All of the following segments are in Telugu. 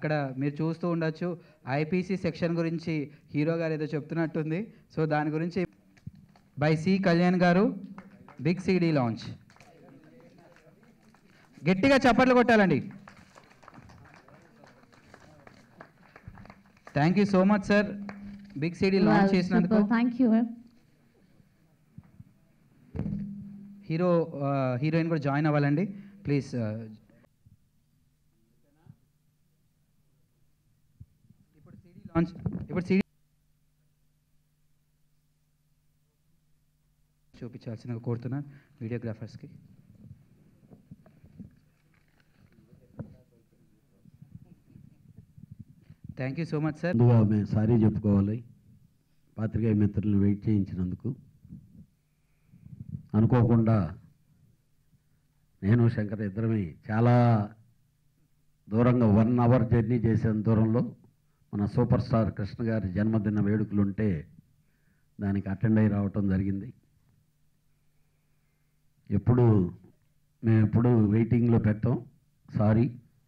అక్కడ మీరు చూస్తూ ఉండొచ్చు ఐపీసీ సెక్షన్ గురించి హీరో గారు ఏదో చెప్తున్నట్టుంది సో దాని గురించి బై సి కళ్యాణ్ గారు బిగ్ సిడీ లాంచ్ గట్టిగా చప్పట్లు కొట్టాలండి thank you so much sir big CD launch చేసినందుకు థ్యాంక్ యూ హీరో హీరోయిన్ కూడా జాయిన్ అవ్వాలండి ప్లీజ్ ఇప్పుడు సిడీ లాంచ్ ఇప్పుడు సిడీ చూపించాల్సిందిగా కోరుతున్నాను వీడియోగ్రాఫర్స్కి thank you so much sir ముందుగా మేము సారీ చెప్పుకోవాలి పాత్రికేయ మిత్రులను వెయిట్ చేయించినందుకు అనుకోకుండా నేను శంకర్ ఇద్దరమే చాలా దూరంగా వన్ అవర్ జర్నీ చేసిన దూరంలో మన సూపర్ స్టార్ కృష్ణ గారి జన్మదిన వేడుకలు ఉంటే దానికి అటెండ్ అయి రావటం జరిగింది ఎప్పుడు మేము ఎప్పుడు వెయిటింగ్లో పెట్టాం సారీ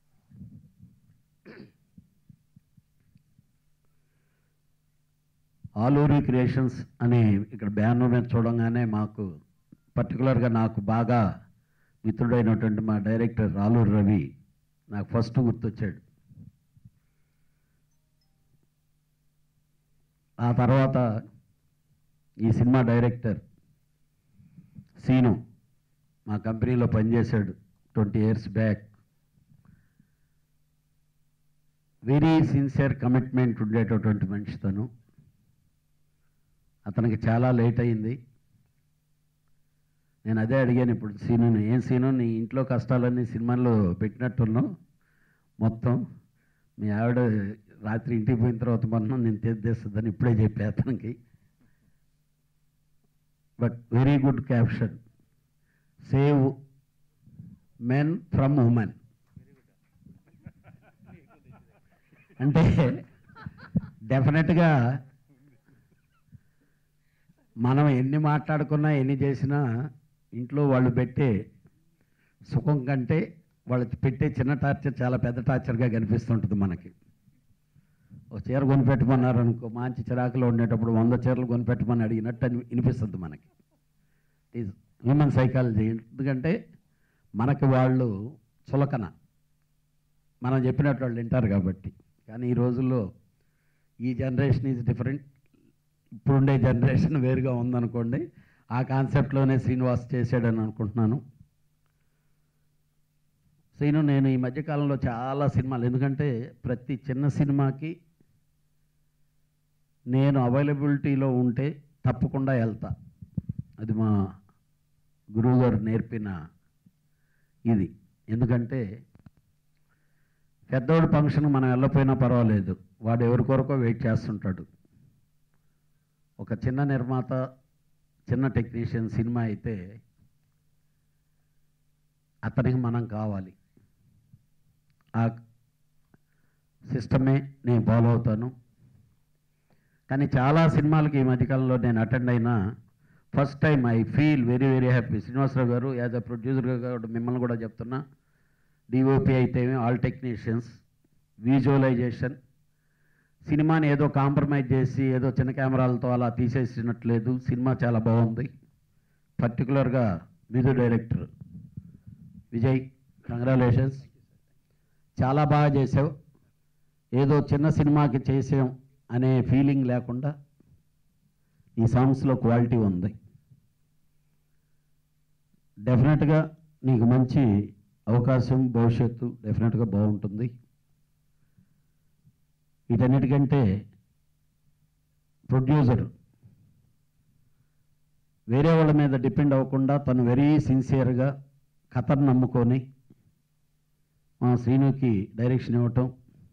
ఆలూరి క్రియేషన్స్ అని ఇక్కడ బ్యానర్ మీద చూడంగానే మాకు పర్టికులర్గా నాకు బాగా మిత్రుడైనటువంటి మా డైరెక్టర్ ఆలూరి రవి నాకు ఫస్ట్ గుర్తొచ్చాడు ఆ తర్వాత ఈ సినిమా డైరెక్టర్ సీను మా కంపెనీలో పనిచేశాడు twenty years back very sincere commitment ఉండేటటువంటి మనిషి తను అతనికి చాలా లేట్ అయింది నేను అదే అడిగాను ఇప్పుడు సీనుని ఏం సీను నీ ఇంట్లో కష్టాలన్నీ సినిమాల్లో పెట్టినట్టున్నావు మొత్తం మీ ఆవిడ రాత్రి ఇంటికి పోయిన తర్వాత మొన్న నేను తెద్దేస్తుందని ఇప్పుడే చెప్పా అతనికి but very good caption save men from women అంటే డెఫినెట్గా మనం ఎన్ని మాట్లాడుకున్నా ఎన్ని చేసినా ఇంట్లో వాళ్ళు పెట్టే సుఖం కంటే వాళ్ళు పెట్టే చిన్న టార్చర్ చాలా పెద్ద టార్చర్గా కనిపిస్తుంటుంది మనకి ఒక చీర కొనిపెట్టమన్నారు అనుకో మంచి చిరాకులో ఉండేటప్పుడు వంద చీరలు కొనిపెట్టమని అడిగినట్టు అని వినిపిస్తుంది మనకి ఈజ్ హ్యూమన్ సైకాలజీ ఎందుకంటే మనకి వాళ్ళు చులకన మనం చెప్పినట్టు వాళ్ళు వింటారు కాబట్టి కానీ ఈ రోజుల్లో ఈ జనరేషన్ ఈజ్ డిఫరెంట్ ఇప్పుడుండే జనరేషన్ వేరుగా ఉందనుకోండి ఆ కాన్సెప్ట్లోనే శ్రీనివాస్ చేశాడని అనుకుంటున్నాను శ్రీను నేను ఈ మధ్యకాలంలో చాలా సినిమాలు ఎందుకంటే ప్రతి చిన్న సినిమాకి నేను అవైలబిలిటీలో ఉంటే తప్పకుండా వెళ్తా అది మా గురువుగారు నేర్పిన ఇది ఎందుకంటే పెద్దోడు ఫంక్షన్ మనం వెళ్ళపోయినా పర్వాలేదు వాడు ఎవరి కొరకో వెయిట్ చేస్తుంటాడు ఒక చిన్న నిర్మాత చిన్న టెక్నీషియన్ సినిమా అయితే అతనికి మనం కావాలి ఆ సిస్టమే నేను ఫాలో అవుతాను కానీ చాలా సినిమాలకి ఈ మధ్యకాలంలో నేను అటెండ్ అయినా first time I feel very very happy Srinivasarao garu as అ ప్రొడ్యూసర్గా కూడా మిమ్మల్ని కూడా చెప్తున్నా డిఓపి అయితే ఆల్ టెక్నీషియన్స్ విజువలైజేషన్ సినిమాని ఏదో కాంప్రమైజ్ చేసి ఏదో చిన్న కెమెరాలతో అలా తీసేసినట్లేదు సినిమా చాలా బాగుంది పర్టికులర్గా మ్యూజిక్ డైరెక్టర్ విజయ్ కంగ్రాలేషన్స్ చాలా బాగా చేసావు ఏదో చిన్న సినిమాకి చేసాం అనే ఫీలింగ్ లేకుండా ఈ సాంగ్స్లో క్వాలిటీ ఉంది డెఫినెట్గా నీకు మంచి అవకాశం భవిష్యత్తు డెఫినెట్గా బాగుంటుంది వీటన్నిటికంటే ప్రొడ్యూసర్ వేరే వాళ్ళ మీద డిపెండ్ అవ్వకుండా తను వెరీ సిన్సియర్గా కథను నమ్ముకొని మా శ్రీనుకి డైరెక్షన్ ఇవ్వటం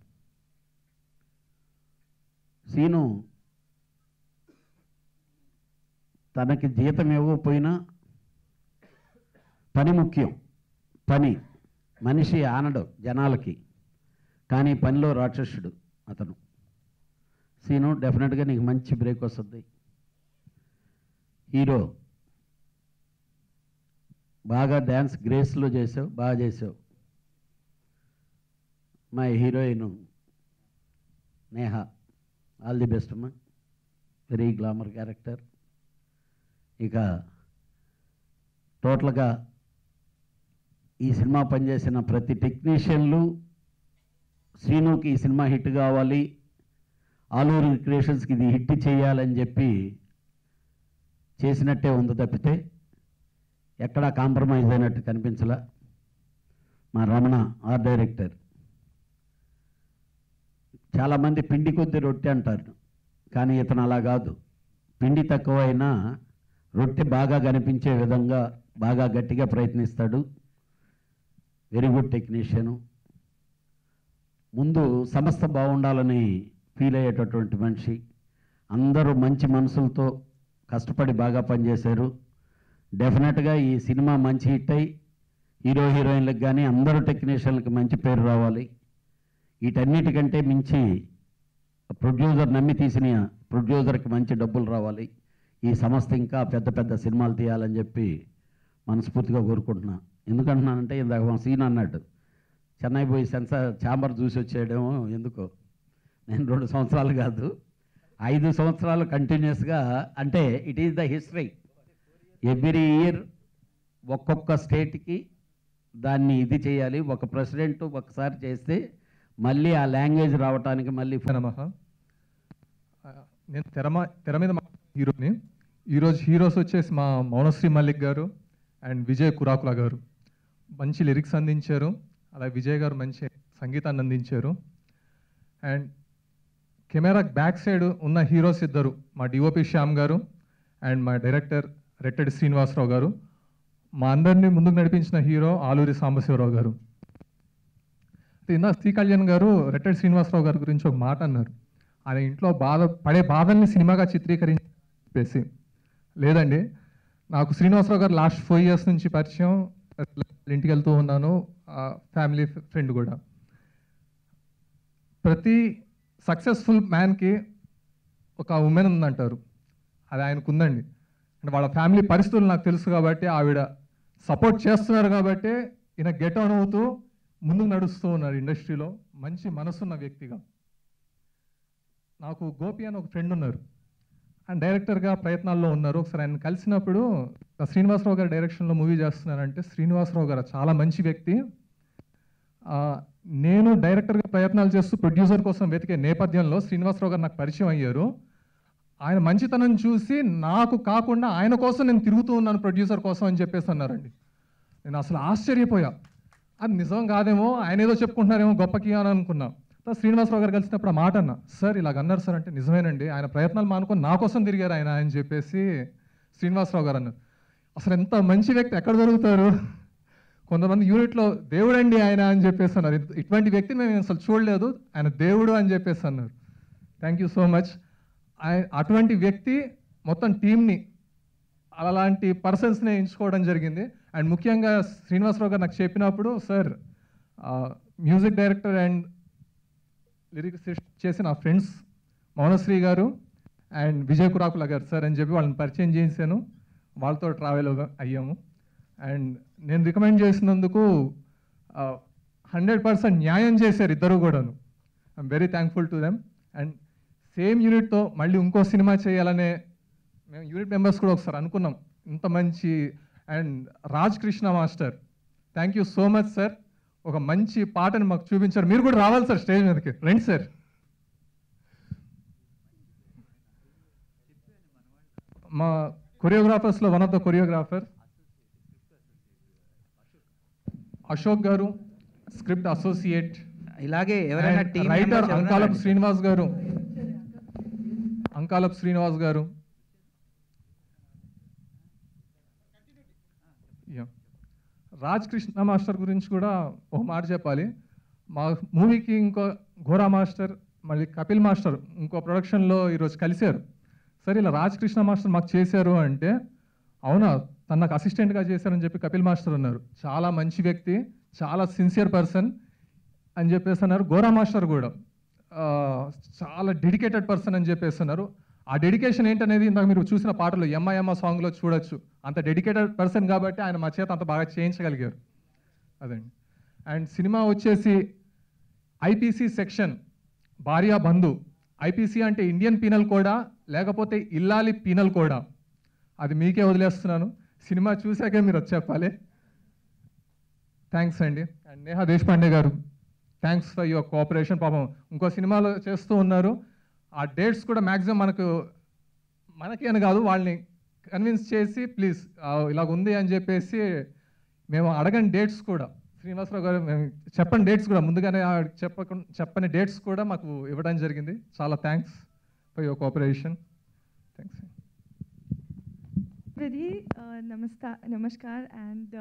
శ్రీను తనకి జీతం ఇవ్వకపోయినా పని ముఖ్యం పని మనిషి ఆనడు జనాలకి కానీ పనిలో రాక్షసుడు అతను సీను డెఫినెట్గా నీకు మంచి బ్రేక్ వస్తుంది హీరో బాగా డ్యాన్స్ గ్రేస్లో చేసావు బాగా చేసావు మా heroine Neha all the best అమ్మా వెరీ గ్లామర్ క్యారెక్టర్ ఇక టోటల్గా ఈ సినిమా పనిచేసిన ప్రతి టెక్నీషియన్లు శ్రీనుకి ఈ సినిమా హిట్ కావాలి ఆలూరు క్రియేషన్స్కి ఇది హిట్ చేయాలని చెప్పి చేసినట్టే ఉంది తప్పితే ఎక్కడా కాంప్రమైజ్ అయినట్టు కనిపించలా మా రమణ ఆర్ట్ డైరెక్టర్ చాలామంది పిండి కొద్ది రొట్టె అంటారు కానీ ఇతను అలా కాదు పిండి తక్కువైనా రొట్టె బాగా కనిపించే విధంగా బాగా గట్టిగా ప్రయత్నిస్తాడు వెరీ గుడ్ టెక్నీషియను ముందు సంస్థ బాగుండాలని ఫీల్ అయ్యేటటువంటి మనిషి అందరూ మంచి మనసులతో కష్టపడి బాగా పనిచేశారు డెఫినెట్గా ఈ సినిమా మంచి హిట్ అయి హీరో హీరోయిన్లకు కానీ అందరూ టెక్నీషియన్లకు మంచి పేరు రావాలి వీటన్నిటికంటే మించి ప్రొడ్యూసర్ నమ్మి తీసిన ప్రొడ్యూసర్కి మంచి డబ్బులు రావాలి ఈ సంస్థ ఇంకా పెద్ద పెద్ద సినిమాలు తీయాలని చెప్పి మనస్ఫూర్తిగా కోరుకుంటున్నా ఎందుకంటున్నానంటే ఇందాక మా సీన్ అన్నట్టు చెన్నై పోయి సెన్సార్ ఛాంబర్ చూసి వచ్చేయడము ఎందుకో నేను రెండు సంవత్సరాలు కాదు ఐదు సంవత్సరాలు కంటిన్యూస్గా అంటే it is the history every year ఒక్కొక్క స్టేట్కి దాన్ని ఇది చేయాలి ఒక ప్రెసిడెంట్ ఒకసారి చేస్తే మళ్ళీ ఆ లాంగ్వేజ్ రావడానికి మళ్ళీ నమః నేను తెర మా- తెర మీద మా హీరోని ఈరోజు హీరోస్ వచ్చేసి మా మౌనశ్రీ మల్లిక్ గారు అండ్ విజయ్ కురాకుల గారు మంచి లిరిక్స్ అందించారు అలాగే విజయ్ గారు మంచి సంగీతాన్ని అందించారు అండ్ కెమెరా బ్యాక్ సైడ్ ఉన్న హీరోస్ ఇద్దరు మా డిఓపి శ్యామ్ గారు అండ్ మా డైరెక్టర్ రెట్టెడి శ్రీనివాసరావు గారు మా అందరినీ ముందుకు నడిపించిన హీరో ఆలూరి సాంబశివరావు గారు అయితే ఇందాక శ్రీ కళ్యాణ్ గారు రెట్టెడ్ శ్రీనివాసరావు గారి గురించి ఒక మాట అన్నారు ఆయన ఇంట్లో బాధ పడే బాధల్ని సినిమాగా చిత్రీకరించి చెప్పేసి లేదండి నాకు శ్రీనివాసరావు గారు లాస్ట్ ఫోర్ ఇయర్స్ నుంచి పరిచయం ఇంటికి వెళ్తూ ఉన్నాను ఫ్యామిలీ ఫ్రెండ్ కూడా ప్రతి సక్సెస్ఫుల్ మ్యాన్కి ఒక ఉమెన్ ఉందంటారు అది ఆయనకు ఉందండి అంటే వాళ్ళ ఫ్యామిలీ పరిస్థితులు నాకు తెలుసు కాబట్టి ఆవిడ సపోర్ట్ చేస్తున్నారు కాబట్టి ఈయన గెట్ ఆన్ అవుతూ ముందుకు నడుస్తూ ఉన్నారు ఇండస్ట్రీలో మంచి మనసున్న వ్యక్తిగా నాకు గోపి అని ఒక ఫ్రెండ్ ఉన్నారు ఆయన డైరెక్టర్గా ప్రయత్నాల్లో ఉన్నారు ఒకసారి ఆయన కలిసినప్పుడు శ్రీనివాసరావు గారి డైరెక్షన్లో మూవీ చేస్తున్నారంటే శ్రీనివాసరావు గారు చాలా మంచి వ్యక్తి ఆ, నేను డైరెక్టర్గా ప్రయత్నాలు చేస్తూ ప్రొడ్యూసర్ కోసం వెతికే నేపథ్యంలో శ్రీనివాసరావు గారు నాకు పరిచయం అయ్యారు ఆయన మంచితనం చూసి నాకు కాకుండా ఆయన కోసం నేను తిరుగుతూ ఉన్నాను ప్రొడ్యూసర్ కోసం అని చెప్పేసి అన్నారండి నేను అసలు ఆశ్చర్యపోయా అది నిజం కాదేమో ఆయన ఏదో చెప్పుకుంటున్నారేమో గొప్పకి అని అనుకున్నా తర్వాత శ్రీనివాసరావు గారు కలిసినప్పుడు ఆ మాట అన్న సార్ ఇలాగ అన్నారు సార్ అంటే నిజమేనండి ఆయన ప్రయత్నాలు మానుకొని నా కోసం తిరిగారు ఆయన అని చెప్పేసి శ్రీనివాసరావు గారు అన్నారు అసలు ఎంత మంచి వ్యక్తి ఎక్కడ దొరుకుతారు కొంతమంది యూనిట్లో దేవుడండి ఆయన అని చెప్పేసి అన్నారు ఇట్- ఇటువంటి వ్యక్తిని మేము అసలు చూడలేదు ఆయన దేవుడు అని చెప్పేసి అన్నారు థ్యాంక్ యూ సో మచ్ ఆయన అటువంటి వ్యక్తి మొత్తం టీంని అలాంటి పర్సన్స్నే ఎంచుకోవడం జరిగింది అండ్ ముఖ్యంగా శ్రీనివాసరావు గారు నాకు చెప్పినప్పుడు sir music director and lyrics చేసిన ఫ్రెండ్స్ మౌనశ్రీ గారు అండ్ విజయ్ కురాకుల గారు సార్ అని చెప్పి వాళ్ళని పరిచయం చేశాను వాళ్ళతో ట్రావెల్ అయ్యాము అండ్ నేను రికమెండ్ చేసినందుకు హండ్రెడ్ పర్సెంట్ న్యాయం చేశారు ఇద్దరు కూడాను I'm very thankful to them and same యూనిట్తో మళ్ళీ ఇంకో సినిమా చేయాలనే మేము యూనిట్ మెంబర్స్ కూడా ఒకసారి అనుకున్నాం ఇంత మంచి and Raj Krishna master thank you so much sir ఒక మంచి పాటను మాకు చూపించారు మీరు కూడా రావాలి సార్ స్టేజ్ మీదకి రండి సార్ మా కొరియోగ్రాఫర్స్లో one of the choreographer Ashok garu script associate ఇలాగే ఎవరైనా టీం రైటర్ అంకాలపు శ్రీనివాస్ గారు అంకాలపు శ్రీనివాస్ గారు Yeah. రాజ్ కృష్ణ మాస్టర్ గురించి కూడా ఒక మాట చెప్పాలి మా మూవీకి ఇంకో ఘోరా మాస్టర్ మళ్ళీ కపిల్ మాస్టర్ ఇంకో ప్రొడక్షన్లో ఈరోజు కలిశారు సరే ఇలా రాజ్ కృష్ణ మాస్టర్ మాకు చేశారు అంటే అవునా తను నాకు అసిస్టెంట్గా చేశారని చెప్పి కపిల్ మాస్టర్ అన్నారు చాలా మంచి వ్యక్తి చాలా సిన్సియర్ పర్సన్ అని చెప్పేసి అన్నారు గోరా మాస్టర్ కూడా ఆ, చాలా డెడికేటెడ్ పర్సన్ అని చెప్పేసి అన్నారు ఆ డెడికేషన్ ఏంటనేది ఇందాక మీరు చూసిన పాటలో ఎమ్మ ఎమ్మ సాంగ్లో చూడొచ్చు అంత డెడికేటెడ్ పర్సన్ కాబట్టి ఆయన మా చేత అంత బాగా చేయించగలిగారు అదండి అండ్ సినిమా వచ్చేసి IPC section Bharya Bandhu IPC అంటే ఇండియన్ పీనల్ కూడా లేకపోతే ఇల్లాలి పీనల్ కూడా అది మీకే వదిలేస్తున్నాను సినిమా చూశాకే మీరు వచ్చి చెప్పాలి థ్యాంక్స్ అండి అండ్ నేహా దేశపాండే గారు థ్యాంక్స్ ఫర్ యువర్ కోఆపరేషన్ పాపం ఇంకో సినిమాలో చేస్తూ ఉన్నారు ఆ డేట్స్ కూడా మ్యాక్సిమం మనకు మనకి అని కాదు వాళ్ళని కన్విన్స్ చేసి ప్లీజ్ ఇలాగ ఉంది అని చెప్పేసి మేము అడగని డేట్స్ కూడా శ్రీనివాసరావు గారు మేము చెప్పని డేట్స్ కూడా ముందుగానే ఆ చెప్పకుండా చెప్పని డేట్స్ కూడా మాకు ఇవ్వడం జరిగింది చాలా thanks for your cooperation thanks very నమస్తా నమస్కార్ అండ్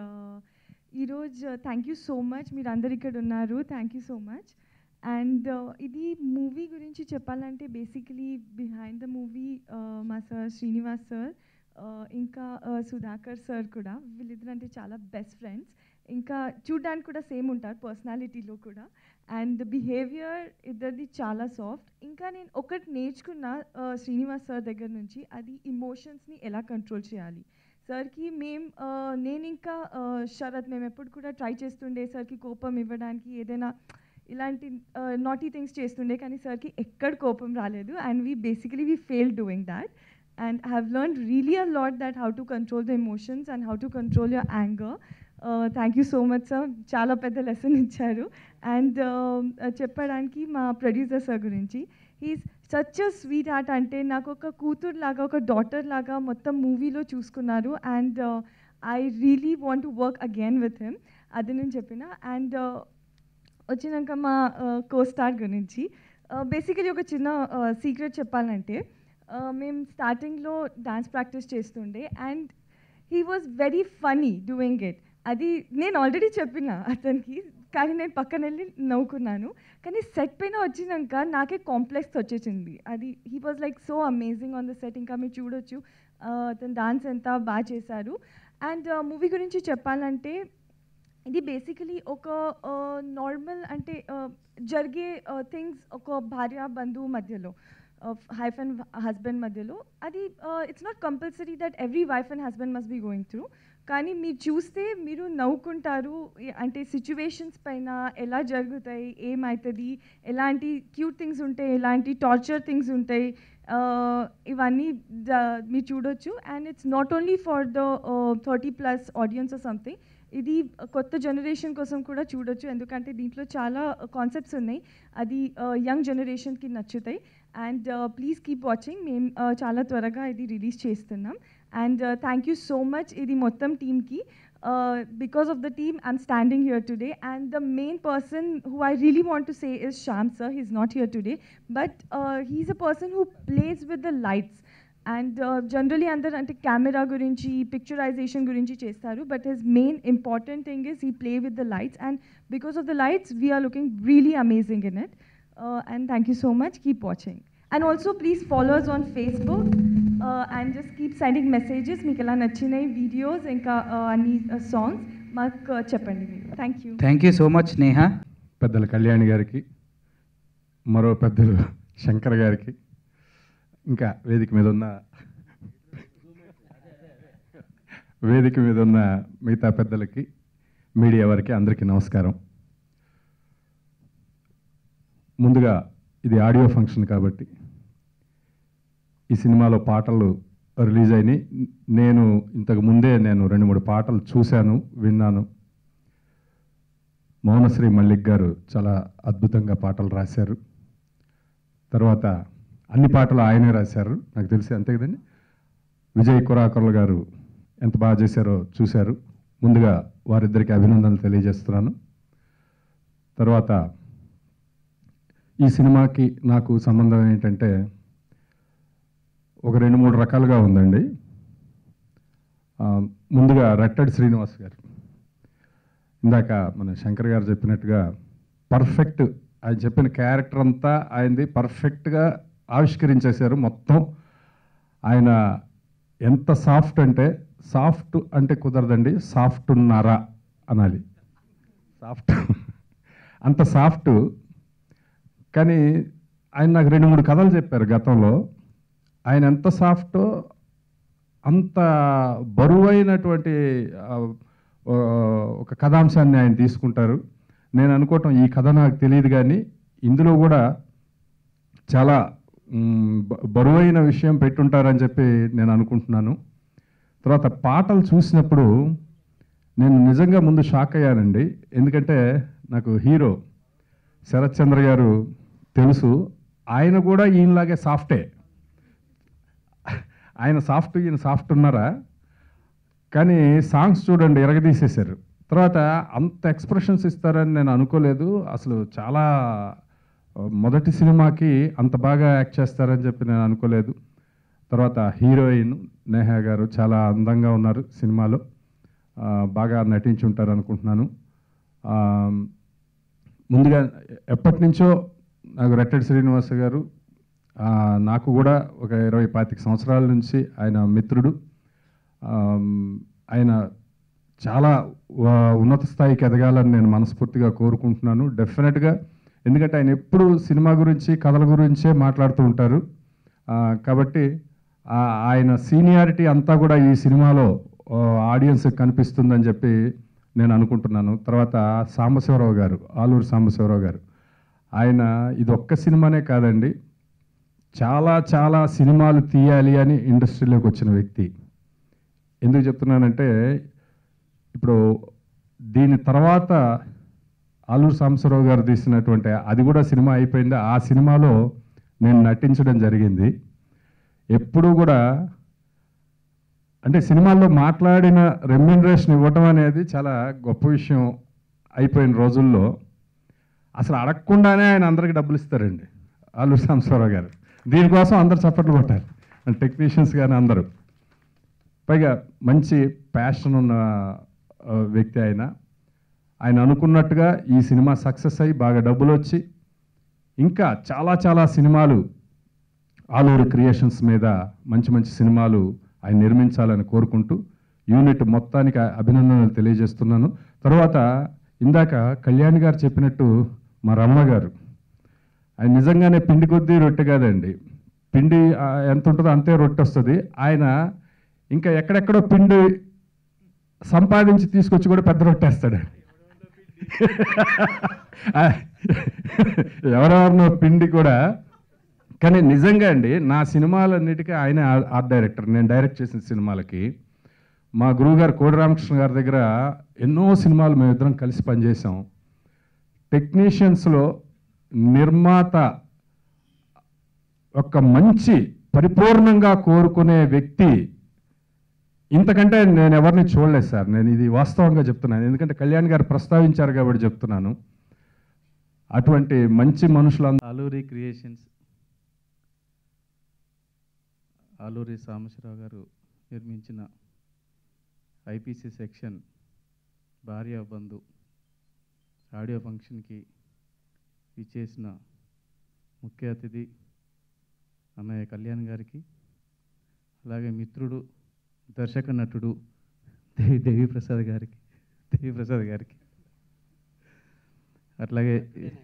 ఈరోజు థ్యాంక్ యూ సో మచ్ మీరు అందరు ఇక్కడ ఉన్నారు thank you so much and ఇది మూవీ గురించి చెప్పాలంటే బేసికలీ బిహైండ్ ద మూవీ మా సార్ శ్రీనివాస్ సార్ ఇంకా సుధాకర్ సార్ కూడా వీళ్ళిద్దరు అంటే చాలా బెస్ట్ ఫ్రెండ్స్ ఇంకా చూడడానికి కూడా సేమ్ ఉంటారు పర్సనాలిటీలో కూడా అండ్ బిహేవియర్ ఇద్దరిది చాలా సాఫ్ట్ ఇంకా నేను ఒకటి నేర్చుకున్న ఆ, శ్రీనివాస్ సార్ దగ్గర నుంచి అది ఇమోషన్స్ని ఎలా కంట్రోల్ చేయాలి సార్కి మేం ఆ, నేను ఇంకా ఆ, శరత్ మేము ఎప్పుడు కూడా ట్రై చేస్తుండే సార్కి కోపం ఇవ్వడానికి ఏదైనా ఇలాంటి నాటీ థింగ్స్ చేస్తుండే కానీ సార్కి ఎక్కడ కోపం రాలేదు and we basically we fail doing that and have learn really a lot that how to control the emotions and how to control your anger thank you so much sir చాలా పెద్ద లెసన్ ఇచ్చారు అండ్ చెప్పడానికి మా ప్రొడ్యూసర్ సార్ గురించి he's such a sweet heart అంటే నాకు ఒక కూతురు లాగా ఒక డాటర్ లాగా మొత్తం మూవీలో చూసుకున్నారు and I really want to work again with him అది నేను చెప్పిన అండ్ వచ్చినాక మా కోస్టార్ గురించి బేసికలీ ఒక చిన్న సీక్రెట్ చెప్పాలంటే uh, మేము స్టార్టింగ్లో డాన్స్ ప్రాక్టీస్ చేస్తుండే and he was very funny doing it అది నేను ఆల్రెడీ చెప్పిన అతనికి కానీ నేను పక్కన వెళ్ళి నవ్వుకున్నాను కానీ సెట్ పైన వచ్చినాక నాకే కాంప్లెక్స్ వచ్చేసింది అది he was like so amazing on the set ఇంకా మీరు చూడొచ్చు uh, అతను డాన్స్ ఎంత బాగా చేశారు అండ్ మూవీ గురించి చెప్పాలంటే ఇది బేసికలీ ఒక నార్మల్ అంటే uh, జరిగే థింగ్స్ ఒక భార్య బంధువు మధ్యలో వైఫ్ అండ్ హస్బెండ్ మధ్యలో అది it's not compulsory that every wife and husband must be going through కానీ మీరు చూస్తే మీరు నవ్వుకుంటారు ఏ- అంటే సిచ్యువేషన్స్ పైన ఎలా జరుగుతాయి ఏమవుతుంది ఎలాంటి క్యూట్ థింగ్స్ ఉంటాయి ఎలాంటి టార్చర్ థింగ్స్ ఉంటాయి ఆ, ఇవన్నీ ద- మీరు చూడొచ్చు and it's not only for the thirty plus audience something ఇది కొత్త జనరేషన్ కోసం కూడా చూడొచ్చు ఎందుకంటే దీంట్లో చాలా కాన్సెప్ట్స్ ఉన్నాయి అది యంగ్ జనరేషన్కి నచ్చుతాయి అండ్ ప్లీజ్ కీప్ వాచింగ్ మేము uh, చాలా త్వరగా ఇది రిలీజ్ చేస్తున్నాం and thank you so much ఇది మొత్తం టీమ్కి because of the team I'm standing here today and the main person who I really want to say is Shyam sir he's not here today but he's a person who plays with the lights and generally అందరు అంటే కెమెరా గురించి పిక్చరైజేషన్ గురించి చేస్తారు but his main important thing is he play with the lights and because of the lights we are looking really amazing in it and thank you so much keep watching and also please follow us on Facebook and just keep sending messages మీకు ఎలా నచ్చినాయి వీడియోస్ ఇంకా uh, అన్ని సాంగ్స్ మాకు uh, చెప్పండి మీరు thank you thank you so much Neha పెద్దల కళ్యాణి గారికి మరో పెద్దలు శంకర్ గారికి ఇంకా వేదిక మీద ఉన్న వేదిక మీద ఉన్న మిగతా పెద్దలకి మీడియా వారికి అందరికీ నమస్కారం ముందుగా ఇది ఆడియో ఫంక్షన్ కాబట్టి ఈ సినిమాలో పాటలు రిలీజ్ అయినాయి నేను ఇంతకు ముందే నేను రెండు మూడు పాటలు చూశాను విన్నాను మౌనశ్రీ మల్లిక్ గారు చాలా అద్భుతంగా పాటలు రాశారు తర్వాత అన్ని పాటలు ఆయనే రాశారు నాకు తెలిసి అంతే కదండి విజయ్ కురాకర్ల గారు ఎంత బాగా చేశారో చూశారు ముందుగా వారిద్దరికి అభినందనలు తెలియజేస్తున్నాను తర్వాత ఈ సినిమాకి నాకు సంబంధం ఏంటంటే ఒక రెండు మూడు రకాలుగా ఉందండి ఆ, ముందుగా రట్టడి శ్రీనివాస్ గారు ఇందాక మన శంకర్ గారు చెప్పినట్టుగా పర్ఫెక్ట్ ఆయన చెప్పిన క్యారెక్టర్ అంతా ఆయనది పర్ఫెక్ట్గా ఆవిష్కరించేశారు మొత్తం ఆయన ఎంత సాఫ్ట్ అంటే సాఫ్ట్ అంటే కుదరదండి సాఫ్ట్ ఉన్నారా అనాలి సాఫ్ట్ అంత సాఫ్ట్ కానీ ఆయన నాకు రెండు మూడు కథలు చెప్పారు గతంలో ఆయన ఎంత సాఫ్టో అంత బరువైనటువంటి ఆ, ఓ, ఒక కథాంశాన్ని ఆయన తీసుకుంటారు నేను అనుకోవటం ఈ కథ నాకు తెలియదు కానీ ఇందులో కూడా చాలా మ్, బ- బరువైన విషయం పెట్టుంటారని చెప్పి నేను అనుకుంటున్నాను తర్వాత పాటలు చూసినప్పుడు నేను నిజంగా ముందు షాక్ అయ్యానండి ఎందుకంటే నాకు హీరో శరత్ చంద్ర గారు తెలుసు ఆయన కూడా ఈయనలాగే సాఫ్టే ఆయన సాఫ్ట్ ఈయన సాఫ్ట్ ఉన్నారా కానీ సాంగ్స్ చూడండి ఎరగదీసేశారు తర్వాత అంత ఎక్స్ప్రెషన్స్ ఇస్తారని నేను అనుకోలేదు అసలు చాలా ఆ, మొదటి సినిమాకి అంత బాగా యాక్ట్ చేస్తారని చెప్పి నేను అనుకోలేదు తర్వాత హీరోయిన్ నేహా గారు చాలా అందంగా ఉన్నారు సినిమాలో ఆ, బాగా నటించి ఉంటారు అనుకుంటున్నాను ఆ, ముందుగా ఎప్పటి నుంచో నాకు రెట్టెడ్ శ్రీనివాస గారు ఆ, నాకు కూడా ఒక ఇరవై పాతిక సంవత్సరాల నుంచి ఆయన మిత్రుడు ఆమ్, ఆయన చాలా వ- ఉన్నత స్థాయికి ఎదగాలని నేను మనస్ఫూర్తిగా కోరుకుంటున్నాను డెఫినెట్గా ఎందుకంటే ఆయన ఎప్పుడు సినిమా గురించి కథల గురించే మాట్లాడుతూ ఉంటారు ఆ, కాబట్టి ఆ, ఆయన సీనియారిటీ అంతా కూడా ఈ సినిమాలో ఆడియన్స్ కనిపిస్తుందని చెప్పి నేను అనుకుంటున్నాను తర్వాత సాంబశివరావు గారు ఆలూరు సాంబశివరావు గారు ఆయన ఇది ఒక్క సినిమానే కాదండి చాలా చాలా సినిమాలు తీయాలి అని ఇండస్ట్రీలోకి వచ్చిన వ్యక్తి ఎందుకు చెప్తున్నానంటే ఇప్పుడు దీని తర్వాత ఆలూరు సాంబశివరావు గారు తీసినటువంటి అది కూడా సినిమా అయిపోయింది ఆ సినిమాలో నేను నటించడం జరిగింది ఎప్పుడూ కూడా అంటే సినిమాల్లో మాట్లాడిన రెమ్యూనరేషన్ ఇవ్వటం అనేది చాలా గొప్ప విషయం అయిపోయిన రోజుల్లో అసలు అడగకుండానే ఆయన అందరికి డబ్బులు ఇస్తారండి ఆలూరు సాంబశివరావు గారు దీనికోసం అందరు చప్పట్లు కొట్టారు టెక్నీషియన్స్ కానీ అందరూ పైగా మంచి ప్యాషన్ ఉన్న ఆ, వ్యక్తి ఆయన ఆయన అనుకున్నట్టుగా ఈ సినిమా సక్సెస్ అయ్యి బాగా డబ్బులు వచ్చి ఇంకా చాలా చాలా సినిమాలు ఆలూరు క్రియేషన్స్ మీద మంచి మంచి సినిమాలు ఆయన నిర్మించాలని కోరుకుంటూ యూనిట్ మొత్తానికి అభినందనలు తెలియజేస్తున్నాను తర్వాత ఇందాక కళ్యాణ్ గారు చెప్పినట్టు మా రమణ గారు ఆయన నిజంగానే పిండి కొద్దీ రొట్టె కాదండి పిండి ఆ, ఎంత ఉంటుందో అంతే రొట్టె వస్తుంది ఆయన ఇంకా ఎక్కడెక్కడో పిండి సంపాదించి తీసుకొచ్చి కూడా పెద్ద రొట్టేస్తాడు ఆ, ఎవరెవరినో పిండి కూడా కానీ నిజంగా అండి నా సినిమాలన్నిటికీ ఆయన ఆర్ట్ డైరెక్టర్ నేను డైరెక్ట్ చేసిన సినిమాలకి మా గురువుగారు కోడి రామకృష్ణ గారి దగ్గర ఎన్నో సినిమాలు మేమిద్దరం కలిసి పనిచేసాం టెక్నీషియన్స్లో నిర్మాత ఒక మంచి పరిపూర్ణంగా కోరుకునే వ్యక్తి ఇంతకంటే నేను ఎవరిని చూడలేదు సార్ నేను ఇది వాస్తవంగా చెప్తున్నాను ఎందుకంటే కళ్యాణ్ గారు ప్రస్తావించారు కాబట్టి చెప్తున్నాను అటువంటి మంచి మనుషులందరూ ఆలూరి క్రియేషన్స్ ఆలూరి సాంబశివరావు గారు నిర్మించిన ఐపీసీ సెక్షన్ భార్య బంధు ఆడియో ఫంక్షన్కి ఇచ్చేసిన ముఖ్య అతిథి అన్నయ్య కళ్యాణ్ గారికి అలాగే మిత్రుడు దర్శక నటుడు దేవి దేవి ప్రసాద్ గారికి దేవి ప్రసాద్ గారికి అట్లాగే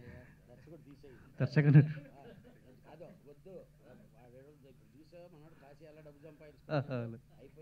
దర్శక నటుడు ఆహా, అలా.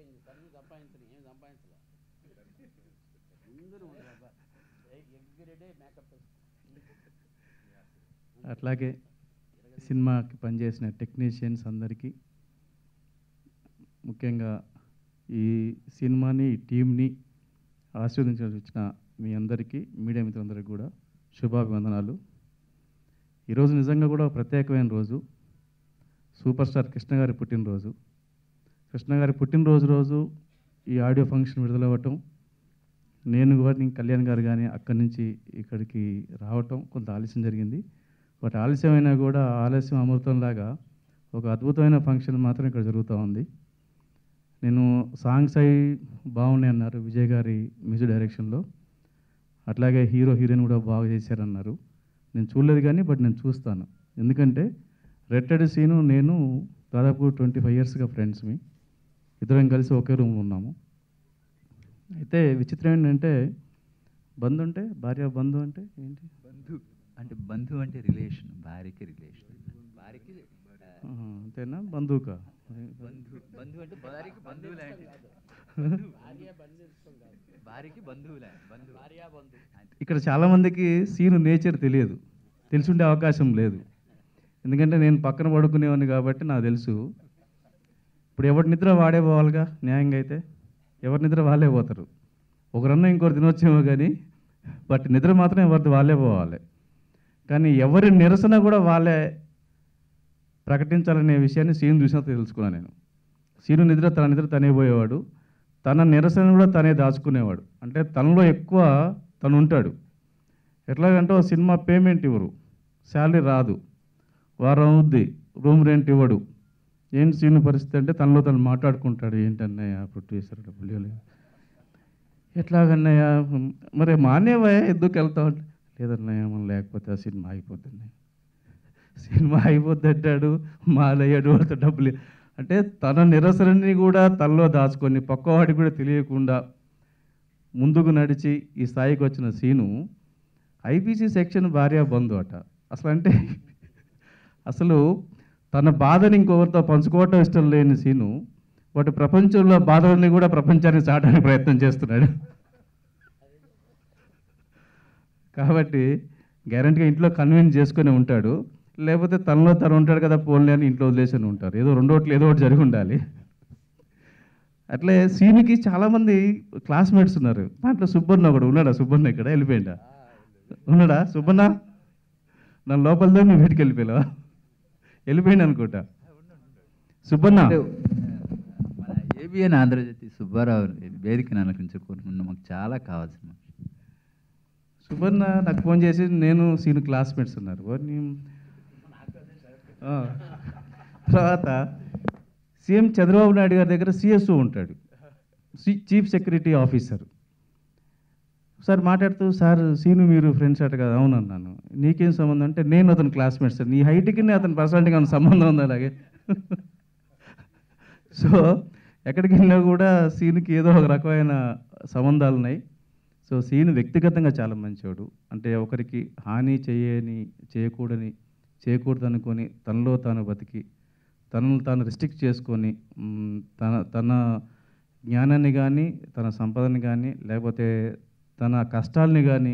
అట్లాగే సినిమాకి పనిచేసిన టెక్నీషియన్స్ అందరికీ ముఖ్యంగా ఈ సినిమాని ఈ టీంని ఆశీర్వదించడానికి వచ్చిన మీ అందరికీ మీడియా మిత్రులందరికీ కూడా శుభాభివందనాలు ఈరోజు నిజంగా కూడా ఒక ప్రత్యేకమైన రోజు సూపర్ స్టార్ కృష్ణ గారి పుట్టినరోజు కృష్ణ గారి పుట్టినరోజు రోజు ఈ ఆడియో ఫంక్షన్ విడుదలవ్వటం నేను కానీ కళ్యాణ్ గారు కానీ అక్కడి నుంచి ఇక్కడికి రావటం కొంత ఆలస్యం జరిగింది బట్ ఆలస్యమైనా కూడా ఆలస్యం అమృతంలాగా ఒక అద్భుతమైన ఫంక్షన్ మాత్రం ఇక్కడ జరుగుతూ ఉంది నేను సాంగ్స్ అవి బాగున్నాయి అన్నారు విజయ్ గారి మ్యూజిక్ డైరెక్షన్లో అట్లాగే హీరో హీరోయిన్ కూడా బాగా చేశారన్నారు నేను చూడలేదు కానీ బట్ నేను చూస్తాను ఎందుకంటే రెట్టెడ్ సీను నేను దాదాపు ట్వంటీ ఫైవ్ ఇయర్స్గా ఫ్రెండ్స్మి ఇద్దరం కలిసి ఒకే రూమ్లో ఉన్నాము అయితే విచిత్రం ఏంటంటే బంధు అంటే భార్య బంధు అంటే ఏంటి బంధు అంటే బంధు అంటే రిలేషన్ భార్యకి రిలేషన్ భార్యకి ఆ, ఆహా, అంతేనా బంధువుకా బంధు బంధు అంటే భార్యకి బంధువు లాంటి భార్యకి బంధువు లాంటి బంధువు ఇక్కడ చాలామందికి సీను నేచర్ తెలియదు తెలిసుండే అవకాశం లేదు ఎందుకంటే నేను పక్కన పడుకునేవాడిని కాబట్టి నాకు తెలుసు ఇప్పుడు ఎవరి నిద్ర వాడే పోవాలిగా న్యాయంగా అయితే ఎవరి నిద్ర వాళ్ళే పోతారు ఒకరన్నా ఇంకోరు తినొచ్చేమో కానీ బట్ నిద్ర మాత్రం ఎవరిది వాళ్ళే పోవాలి కానీ ఎవరి నిరసన కూడా వాళ్ళే ప్రకటించాలనే విషయాన్ని సీన్ చూసినా తెలుసుకున్నాను నేను సీను నిద్ర తన నిద్ర తనే పోయేవాడు తన నిరసన కూడా తనే దాచుకునేవాడు అంటే తనలో ఎక్కువ తను ఉంటాడు ఎట్లాగంటే ఓ సినిమా పేమెంట్ ఇవ్వరు శాలరీ రాదు వారం అవుద్ది రూమ్ రెంట్ ఇవ్వడు ఏంటి సీన్ పరిస్థితి అంటే తనలో తను మాట్లాడుకుంటాడు ఏంటన్నయ్య ప్రొడ్యూసర్ డబ్బులు ఇవ్వలేదు ఎట్లాగన్నయ్య మరి మానేవయ్య ఎందుకు వెళ్తావు అంటే లేదన్నయ్య మనం లేకపోతే ఆ సినిమా అయిపోతుంది సినిమా అయిపోద్ది అంటాడు మాలయ్యాడు వాళ్ళతో డబ్బులు అంటే తన నిరసనని కూడా తనలో దాచుకొని పక్కవాడికి కూడా తెలియకుండా ముందుకు నడిచి ఈ స్థాయికి వచ్చిన సీను ఐపీసీ సెక్షన్ భార్య బంధు అట అసలు అంటే అసలు తన బాధని ఇంకొకరితో పంచుకోవటం ఇష్టం లేని సీను వాటి ప్రపంచంలో బాధలని కూడా ప్రపంచానికి చాటడానికి ప్రయత్నం చేస్తున్నాడు కాబట్టి గ్యారంటీగా ఇంట్లో కన్విన్స్ చేసుకుని ఉంటాడు లేకపోతే తనలో తను ఉంటాడు కదా పోన్లే అని ఇంట్లో వదిలేసి ఉంటారు ఏదో రెండోట్లు ఏదో ఒకటి జరిగి ఉండాలి అట్లే సీనుకి చాలామంది క్లాస్మేట్స్ ఉన్నారు దాంట్లో సుబ్బన్న ఒకడు ఉన్నాడా సుబ్బన్న ఇక్కడ వెళ్ళిపోయిందా ఉన్నాడా సుబ్బన్న నా లోపలతో నువ్వు బయటికి వెళ్ళిపోయావా వెళ్ళిపోయింది అనుకుంటా సుబ్బన్న మన ఏబిఎన్ ఆంధ్రజ్యోతి సుబ్బారావు వేదికను అలంకరించుకుంటున్న మాకు చాలా కావాల్సిన సుబ్బన్న నాకు ఫోన్ చేసి నేను సీను క్లాస్మేట్స్ ఉన్నారు వారిని ఆ. తర్వాత సీఎం చంద్రబాబు నాయుడు గారి దగ్గర సిఎస్ఓ ఉంటాడు సి- చీఫ్ సెక్యూరిటీ ఆఫీసర్ సార్ మాట్లాడుతూ సార్ సీను మీరు ఫ్రెండ్స్ అట కదా అవునన్నాను నీకేం సంబంధం అంటే నేను అతను క్లాస్మేట్ సార్ నీ హైట్కి అతని పర్సనాలిటీకి ఏమైనా సంబంధం ఉంది అలాగే సో ఎక్కడికి వెళ్ళినా కూడా సీన్కి ఏదో ఒక రకమైన సంబంధాలు ఉన్నాయి సో సీన్ వ్యక్తిగతంగా చాలా మంచివాడు అంటే ఒకరికి హాని చేయని చేయకూడని చేయకూడదు అనుకొని తనలో తాను బతికి తనను తాను రిస్ట్రిక్ట్ చేసుకొని మ్, తన తన జ్ఞానాన్ని కానీ తన సంపదని కానీ లేకపోతే తన కష్టాలని కానీ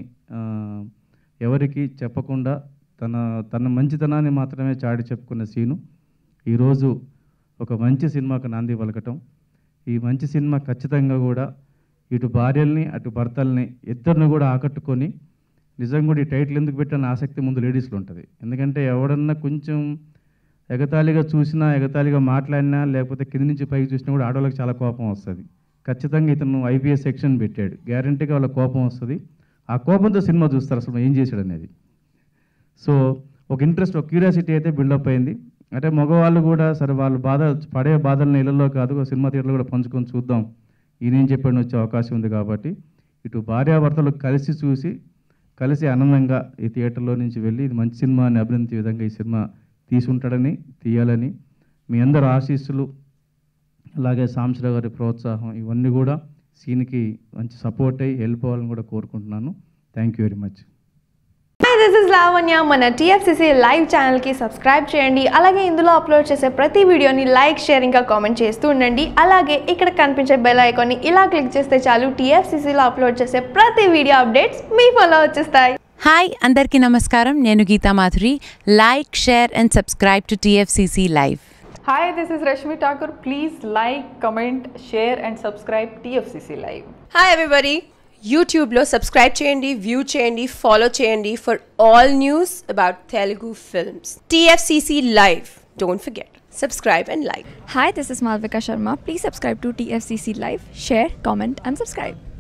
ఎవరికి చెప్పకుండా తన తన మంచితనాన్ని మాత్రమే చాటి చెప్పుకున్న సీను ఈరోజు ఒక మంచి సినిమాకు నాంది పలకటం ఈ మంచి సినిమా ఖచ్చితంగా కూడా ఇటు భార్యల్ని అటు భర్తల్ని ఇద్దరిని కూడా ఆకట్టుకొని నిజంగా కూడా ఈ టైటిల్ ఎందుకు పెట్టిన ఆసక్తి ముందు లేడీస్లో ఉంటుంది ఎందుకంటే ఎవడన్నా కొంచెం ఎగతాళిగా చూసినా ఎగతాళిగా మాట్లాడినా లేకపోతే కింది నుంచి పైకి చూసినా కూడా ఆడవాళ్ళకి చాలా కోపం వస్తుంది ఖచ్చితంగా ఇతను ఐపీఎస్ సెక్షన్ పెట్టాడు గ్యారంటీగా వాళ్ళ కోపం వస్తుంది ఆ కోపంతో సినిమా చూస్తారు అసలు ఏం చేశాడు అనేది సో ఒక ఇంట్రెస్ట్ ఒక క్యూరియాసిటీ అయితే బిల్డప్ అయింది అంటే మగవాళ్ళు కూడా సరే వాళ్ళు బాధ పడే బాధలను ఇళ్లలో కాదు ఒక సినిమా థియేటర్లో కూడా పంచుకొని చూద్దాం ఈయనేం చెప్పాడు వచ్చే అవకాశం ఉంది కాబట్టి ఇటు భార్యాభర్తలు కలిసి చూసి కలిసి ఆనందంగా ఈ థియేటర్లో నుంచి వెళ్ళి ఇది మంచి సినిమా అని అభినందించే విధంగా ఈ సినిమా తీసుంటాడని తీయాలని మీ అందరు ఆశీస్సులు అలాగే సాంబశివరావు గారి ప్రోత్సాహం ఇవన్నీ కూడా సీన్కి మంచి సపోర్ట్ అయ్యి వెళ్ళిపోవాలని కూడా కోరుకుంటున్నాను thank you very much hi this is Lavanya మన టీఎఫ్సిసి లైవ్ ఛానల్కి సబ్స్క్రైబ్ చేయండి అలాగే ఇందులో అప్లోడ్ చేసే ప్రతి వీడియోని లైక్ షేర్ ఇంకా కామెంట్ చేస్తూ ఉండండి అలాగే ఇక్కడ కనిపించే బెల్ ఐకాన్ని ఇలా క్లిక్ చేస్తే చాలు టీఎఫ్సిసిలో అప్లోడ్ చేసే ప్రతి వీడియో అప్డేట్స్ మీ ఫోన్లో వచ్చేస్తాయి హాయ్ అందరికీ నమస్కారం నేను Geetha Madhuri like share and subscribe to TFCC live Hi, this is Rashmi Thakur. Please like, comment, share, and subscribe TFCC Live. Hi everybody యూట్యూబ్లో సబ్స్క్రైబ్ చేయండి వ్యూ చేయండి ఫాలో చేయండి for all news about Telugu films TFCC live don't forget subscribe and like Hi, this is Malvika Sharma. Please subscribe to TFCC Live, share, comment, and subscribe.